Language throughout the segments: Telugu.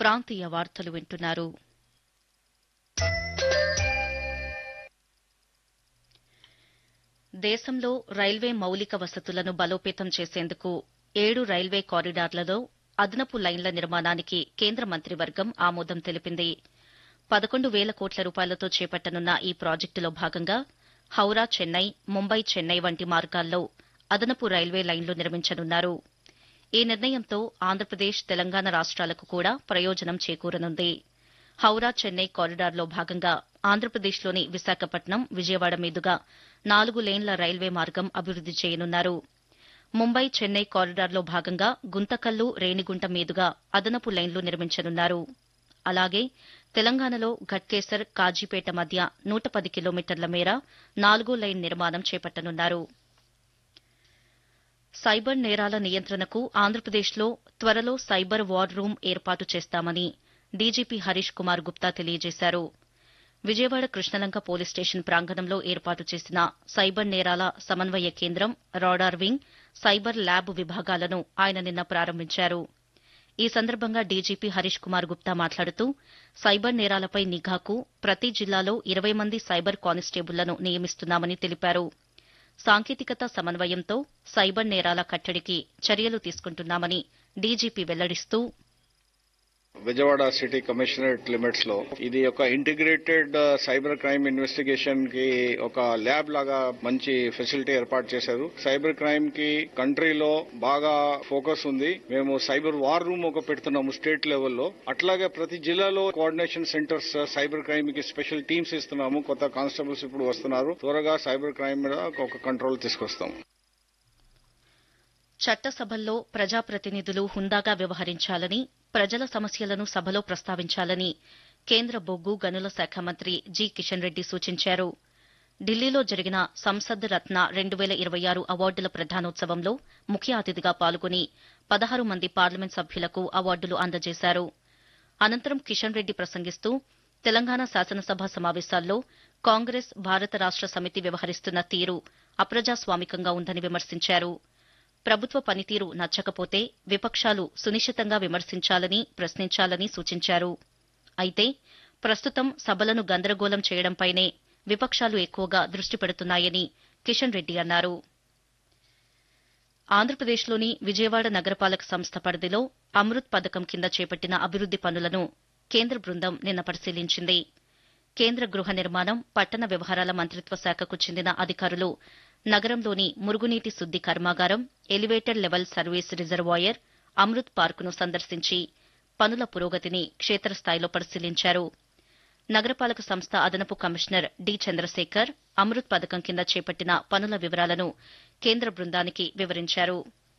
ప్రాంతీయ వార్తలు వింటున్నారు దేశంలో రైల్వే మౌలిక వసతులను బలోపేతం చేసేందుకు ఏడు రైల్వే కారిడార్లలో అదనపు లైన్ల నిర్మాణానికి కేంద్ర మంత్రివర్గం ఆమోదం తెలిపింది పదకొండు వేల కోట్ల రూపాయలతో చేపట్టనున్న ఈ ప్రాజెక్టులో భాగంగా హౌరా చెన్నై ముంబై చెన్నై వంటి మార్గాల్లో అదనపు రైల్వే లైన్లు నిర్మించనున్నారు ఈ నిర్ణయంతో ఆంధ్రప్రదేశ్ తెలంగాణ రాష్ట్రాలకు కూడా ప్రయోజనం చేకూరనుంది హౌరా చెన్నై కారిడార్లో భాగంగా ఆంధ్రప్రదేశ్లోని విశాఖపట్నం విజయవాడ మీదుగా నాలుగు లేన్ల రైల్వే మార్గం అభివృద్ది చేయనున్నారు ముంబై చెన్నై కారిడార్లో భాగంగా గుంతకల్లు రేణిగుంట మీదుగా అదనపు లైన్లు నిర్మించనున్నారు అలాగే తెలంగాణలో ఘట్కేసర్ కాజీపేట మధ్య నూట పది కిలోమీటర్ల మేర నాలుగో లైన్ నిర్మాణం చేపట్టనున్నారు సైబర్ నేరాల నియంత్రణకు ఆంధ్రప్రదేశ్లో త్వరలో సైబర్ వార్ రూమ్ ఏర్పాటు చేస్తామని డీజీపీ హరీష్ కుమార్ గుప్తా తెలియజేశారు విజయవాడ కృష్ణలంక పోలీస్ స్టేషన్ ప్రాంగణంలో ఏర్పాటు చేసిన సైబర్ నేరాల సమన్వయ కేంద్రం రాడార్ వింగ్ సైబర్ ల్యాబ్ విభాగాలను ఆయన నిన్న ప్రారంభించారు ఈ సందర్భంగా డీజీపీ హరీష్ కుమార్ గుప్తా మాట్లాడుతూ సైబర్ నేరాలపై నిఘాకు ప్రతి జిల్లాలో ఇరవై మంది సైబర్ కానిస్టేబుళ్లను నియమిస్తున్నామని తెలిపారు సాంకేతికత సమన్వయంతో సైబర్ నేరాల కట్టడికి చర్యలు తీసుకుంటున్నామని డీజీపీ వెల్లడిస్తూ విజయవాడ సిటీ కమిషనరేట్ లిమిట్స్ లో ఇది ఒక ఇంటిగ్రేటెడ్ సైబర్ క్రైమ్ ఇన్వెస్టిగేషన్ కి ఒక ల్యాబ్ లాగా మంచి ఫెసిలిటీ ఏర్పాటు చేశారు సైబర్ క్రైమ్ కి కంట్రీలో బాగా ఫోకస్ ఉంది మేము సైబర్ వార్ రూమ్ ఒక పెడుతున్నాము స్టేట్ లెవెల్లో అట్లాగే ప్రతి జిల్లాలో కోఆర్డినేషన్ సెంటర్స్ సైబర్ క్రైమ్ కి స్పెషల్ టీమ్స్ ఇస్తున్నాము కొత్త కానిస్టేబుల్స్ ఇప్పుడు వస్తున్నారు త్వరగా సైబర్ క్రైమ్ మీద ఒక కంట్రోల్ తీసుకొస్తాం చట్టసభల్లో ప్రజాప్రతినిధులు హుందాగా వ్యవహరించాలని ప్రజల సమస్యలను సభలో ప్రస్తావించాలని కేంద్ర బొగ్గు గనుల శాఖ మంత్రి జి కిషన్ రెడ్డి సూచించారు ఢిల్లీలో జరిగిన సంసద్ రత్న రెండు వేల ఇరవై ఆరు అవార్డుల ప్రధానోత్సవంలో ముఖ్య అతిథిగా పాల్గొని పదహారు మంది పార్లమెంట్ సభ్యులకు అవార్డులు అందజేశారు అనంతరం కిషన్ రెడ్డి ప్రసంగిస్తూ తెలంగాణ శాసనసభ సమావేశాల్లో కాంగ్రెస్ భారత రాష్ట సమితి వ్యవహరిస్తున్న తీరు అప్రజాస్వామికంగా ఉందని విమర్శించారు ప్రభుత్వ పనితీరు నచ్చకపోతే విపక్షాలు సునిశ్చితంగా విమర్శించాలని ప్రశ్నించాలని సూచించారు అయితే ప్రస్తుతం సభలను గందరగోళం చేయడంపైనే విపక్షాలు ఎక్కువగా దృష్టి పెడుతున్నాయని కిషన్ రెడ్డి అన్నారు ఆంధ్రప్రదేశ్లోని విజయవాడ నగరపాలక సంస్థ పరిధిలో అమృత్ పథకం కింద చేపట్టిన అభివృద్ది పనులను కేంద్ర బృందం నిన్న పరిశీలించింది కేంద్ర గృహ నిర్మాణం పట్టణ వ్యవహారాల మంత్రిత్వ శాఖకు చెందిన అధికారులు నగరంలోని మురుగునీటి శుద్ది కర్మాగారం elevated level service reservoir Amrut పార్కును సందర్శించి పనుల పురోగతిని క్షేత్రస్థాయిలో పరిశీలించారు నగరపాలక సంస్థ అదనపు కమిషనర్ డి చంద్రశేఖర్ అమృత్ పథకం కింద చేపట్టిన పనుల వివరాలను కేంద్ర బృందానికి వివరించారు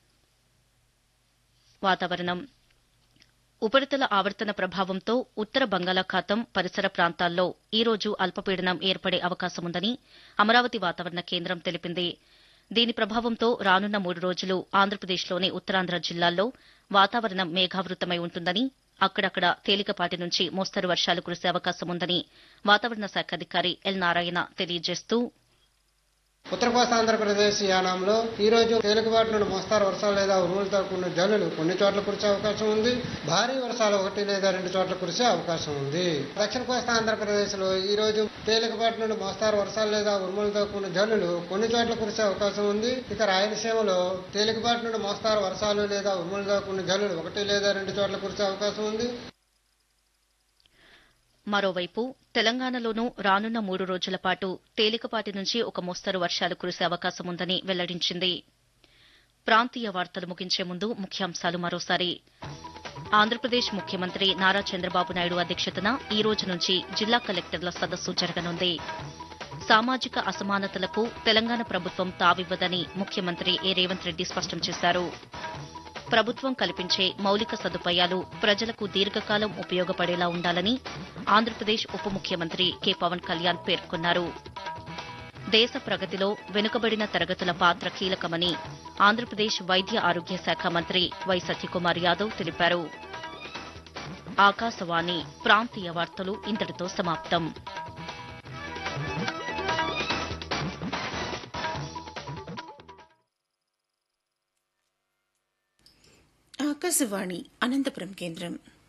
వాతావరణం ఉపరితల ఆవర్తన ప్రభావంతో ఉత్తర బంగాళాఖాతం పరిసర ప్రాంతాల్లో ఈ రోజు అల్పపీడనం ఏర్పడే అవకాశముందని అమరావతి వాతావరణ కేంద్రం తెలిపింది దీని ప్రభావంతో రానున్న మూడు రోజులు ఆంధ్రప్రదేశ్లోని ఉత్తరాంధ్ర జిల్లాల్లో వాతావరణం మేఘావృతమై ఉంటుందని అక్కడక్కడ తేలికపాటి నుంచి మోస్తరు వర్షాలు కురిసే అవకాశముందని వాతావరణ శాఖ అధికారి ఎల్ నారాయణ తెలియజేస్తూ ఉత్తర కోస్తా ఆంధ్రప్రదేశ్ యానంలో ఈ రోజు తేలికపాటి నుండి మోస్తారు వర్షాలు లేదా ఉరుములతో కూడిన జల్లులు కొన్ని చోట్ల కురిసే అవకాశం ఉంది భారీ వర్షాలు ఒకటి లేదా రెండు చోట్ల కురిసే అవకాశం ఉంది దక్షిణ కోస్తా ఆంధ్రప్రదేశ్ లో ఈ రోజు తేలికపాటి నుండి మోస్తారు వర్షాలు లేదా ఉరుములతో కూడిన జల్లులు కొన్ని చోట్ల కురిసే అవకాశం ఉంది ఇక రాయలసీమలో తేలికపాటి నుండి మోస్తారు వర్షాలు లేదా ఉరుములతో కూడిన జల్లులు ఒకటి లేదా రెండు చోట్ల కురిసే అవకాశం ఉంది మరోవైపు తెలంగాణలోనూ రానున్న మూడు రోజుల పాటు తేలికపాటి నుంచి ఒక మోస్తరు వర్షాలు కురిసే అవకాశముందని వెల్లడించింది ప్రాంతీయ వార్తలు ముగించే ముందు ముఖ్యాంశాలు మరోసారి ఆంధ్రప్రదేశ్ ముఖ్యమంత్రి నారా చంద్రబాబు నాయుడు అధ్యక్షతన ఈ రోజు నుంచి జిల్లా కలెక్టర్ల సదస్సు జరగనుంది సామాజిక అసమానతలకు తెలంగాణ ప్రభుత్వం తావివ్వదని ముఖ్యమంత్రి ఏ రేవంత్ రెడ్డి స్పష్టం చేశారు ప్రభుత్వం కల్పించే మౌలిక సదుపాయాలు ప్రజలకు దీర్ఘకాలం ఉపయోగపడేలా ఉండాలని ఆంధ్రప్రదేశ్ ఉప ముఖ్యమంత్రి కె పవన్ కళ్యాణ్ పేర్కొన్నారు దేశ ప్రగతిలో వెనుకబడిన తరగతుల పాత్ర కీలకమని ఆంధ్రప్రదేశ్ వైద్య ఆరోగ్య శాఖ మంత్రి వై సత్యకుమార్ యాదవ్ తెలిపారు ఆకాశవాణి ప్రాంతీయ వార్తలు ఇంతటితో సమాప్తం ఆకాశవాణి అనంతపురం కేంద్రం